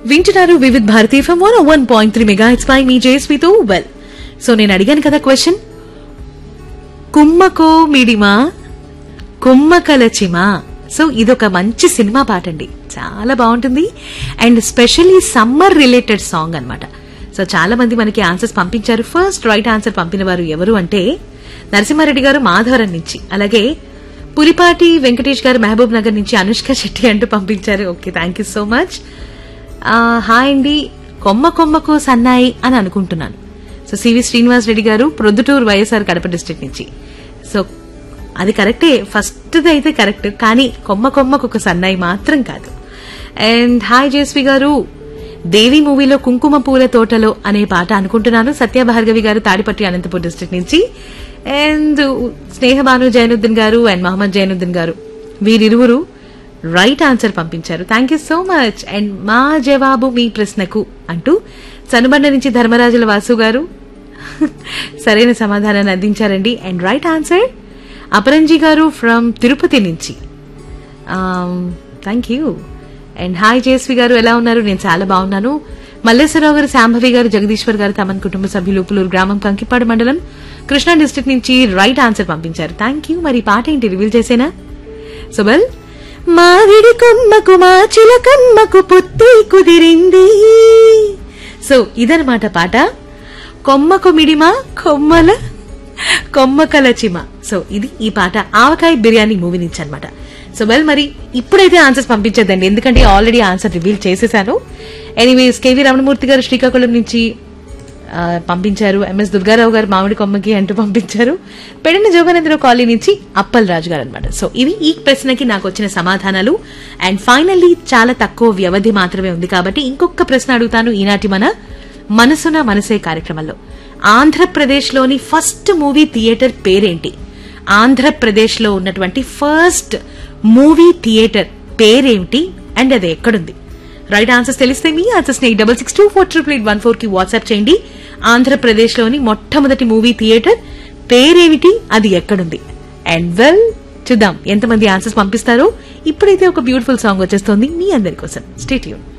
వింటున్నారు Vividh Bharati FM one one point three mega hits పై మీ జేస్వితో వెల్ సో నేను అడిగాను కదా క్వశ్చన్ కుమ్మకో మిడిమా కుమ్మకలచిమా సో ఇదొక మంచి సినిమా పాట అండి చాలా బాగుంటుంది and specially summer related song అన్నమాట సో చాలా మంది మనకి ఆన్సర్స్ పంపించారు ఫస్ట్ రైట్ ఆన్సర్ పంపిన వారు ఎవరు అంటే నరసింహారెడ్డి గారు మాధవరం నుంచి అలాగే పులిపాటి వెంకటేష్ గారు మహబూబ్ నగర్ నుంచి అనుష్క శెట్టి అంటూ పంపించారు okay thank you so much hi అండి కొమ్మ కొమ్మకు సన్నాయి అని అనుకుంటున్నాను so CV Srinivas Reddy garu Proddatur YSR Kadapa district నుంచి సో అది కరెక్టే ఫస్ట్ అయితే కరెక్ట్ కానీ కొమ్మ కొమ్మకు ఒక సన్నాయి మాత్రం కాదు అండ్ హాయ్ జేస్వి గారు దేవి మూవీలో కుంకుమ పూల తోటలో అనే పాట అనుకుంటున్నాను సత్య భార్గవి గారు తాడిపట్టి అనంతపూర్ డిస్ట్రిక్ట్ నుంచి అండ్ స్నేహబాను జైనుద్దీన్ గారు అండ్ మహమ్మద్ జైనుద్దీన్ గారు వీరిరువురు రైట్ ఆన్సర్ పంపించారు thank you so much and మా జవాబు మీ ప్రశ్నకు అంటూ చనుబండ నుంచి ధర్మరాజుల వాసు గారు సరైన సమాధానాన్ని అందించారండి అండ్ రైట్ ఆన్సర్ అపరంజి గారు ఫ్రమ్ తిరుపతి నుంచి thank you and hi Jesvi garu ఎలా ఉన్నారు నేను చాలా బాగున్నాను మల్లేశ్వరరావు గారు శాంభవి గారు జగదీశ్వర్ గారు తమన్ కుటుంబ సభ్యులు పులూరు గ్రామం కంకిపాడు మండలం కృష్ణా డిస్ట్రిక్ట్ నుంచి రైట్ ఆన్సర్ పంపించారు థ్యాంక్ యూ మరి ఈ పాట ఏంటి రివీల్ చేసేనా సుబల్ మావిడి కొమ్మకు మా చిలకమ్మకు పొత్తి కుదిరింది సో ఇదనమాట పాట కొమ్మకు మిడిమా కొమ్మల కొమ్మకల చిమ సో ఇది ఈ పాట ఆవకాయ బిర్యానీ మూవీ నుంచి అనమాట సో వెల్ మరి ఇప్పుడైతే ఆన్సర్స్ పంపించద్దండి ఎందుకంటే ఆల్రెడీ ఆన్సర్ రివీల్ చేసేసాను ఎనీవేస్ కేవీ రమణమూర్తి గారు శ్రీకాకుళం నుంచి ఆ, పంపించారు ఎంఎస్ దుర్గారావు గారు మామిడి కొమ్మకి అంటూ పంపించారు పెడిన జోగానందరావు కాలనీ నుంచి అప్పల్ రాజు గారు అనమాట సో ఇవి ఈ ప్రశ్నకి నాకు వచ్చిన సమాధానాలు అండ్ ఫైనల్లీ చాలా తక్కువ వ్యవధి మాత్రమే ఉంది కాబట్టి ఇంకొక ప్రశ్న అడుగుతాను ఈనాటి మన మనసున మనసే కార్యక్రమంలో ఆంధ్రప్రదేశ్లోని ఫస్ట్ మూవీ థియేటర్ పేరేంటి ఆంధ్రప్రదేశ్లో ఉన్నటువంటి ఫస్ట్ మూవీ థియేటర్ పేరేంటి అండ్ అది ఎక్కడుంది రైట్ ఆన్సర్స్ తెలిస్తే మీ answers eight double six two four triple eight one four కి వాట్సాప్ చేయండి ఆంధ్రప్రదేశ్లోని మొట్టమొదటి మూవీ థియేటర్ పేరేమిటి అది ఎక్కడుంది అండ్ వెల్ చూద్దాం ఎంతమంది ఆన్సర్స్ పంపిస్తారో ఇప్పుడైతే ఒక బ్యూటిఫుల్ సాంగ్ వచ్చేస్తోంది మీ అందరి కోసం స్టేట్యూన్